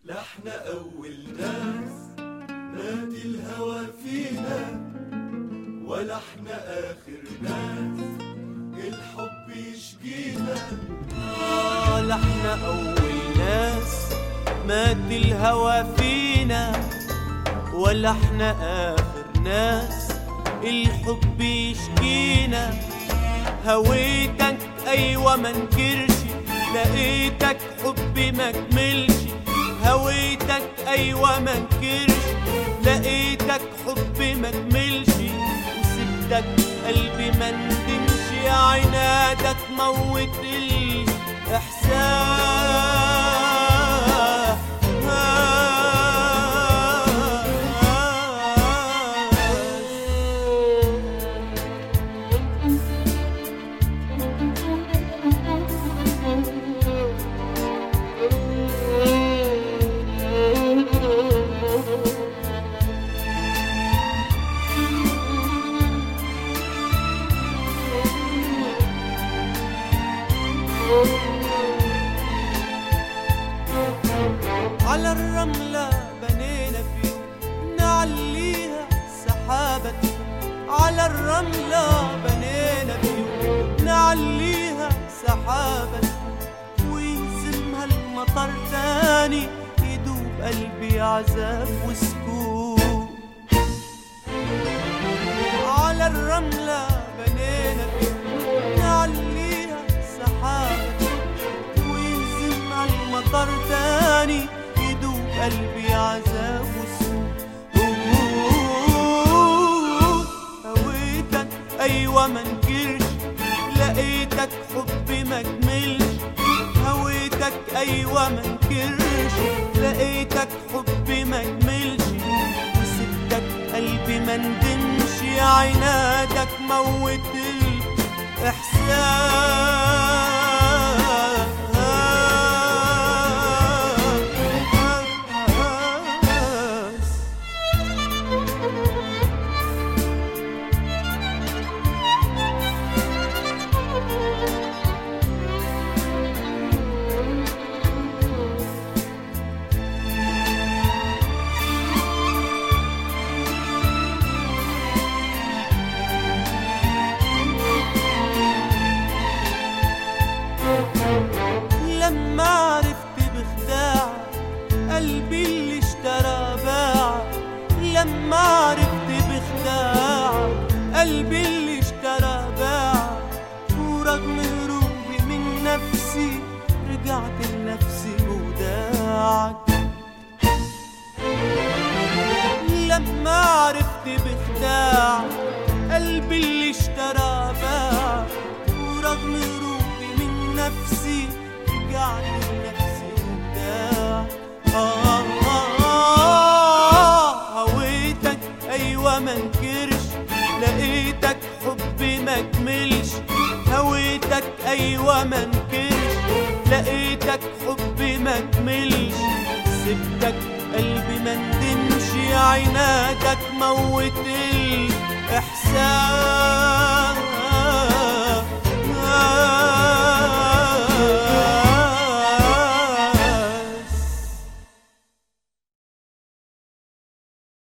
لا احنا اول ناس مات الهوى فينا ولا احنا اخر ناس الحب يشجينا آه لا احنا أول ناس مات الهوى فينا ولا احنا آخر ناس الحب يشكينا هويتك أيوة منكرش لقيتك حبي مكملش هويتك أيوة منكرش لقيتك حبي مكملش وسبتك قلبي مندمش عنادك موت الإحساس على الرملة بنينا فيه نعليها سحابة على الرملة بنينا فيه نعليها سحابة ويهزمها المطر تاني يدوب قلبي عذاب وسكوت على الرملة بنينا فيه نعليها سحابة ويهزم على المطر تاني يدوب قلبي عذاب وسوء هويتك ايوه منكرش لقيتك حبي مكملش هويتك ايوه منكرش لقيتك حبي مكملش وسبتك قلبي مندمش عنادك موت الإحساس لما عرفت بخداع قلبي اللي اشترى باع لما عرفت بخداع قلبي اللي اشترى باع ورغم هروبي من نفسي رجعت لنفسي وداعك لما عرفت بخداع قلبي اللي اشترى باع ورغم هروبي من نفسي رجعت لنفسي وداع آه آه آه هويتك أيوة منكرش لقيتك حبي مكملش هويتك أيوة منكرش لقيتك حبي مكملش سبتك قلبي مندمش عنادك موت الإحساس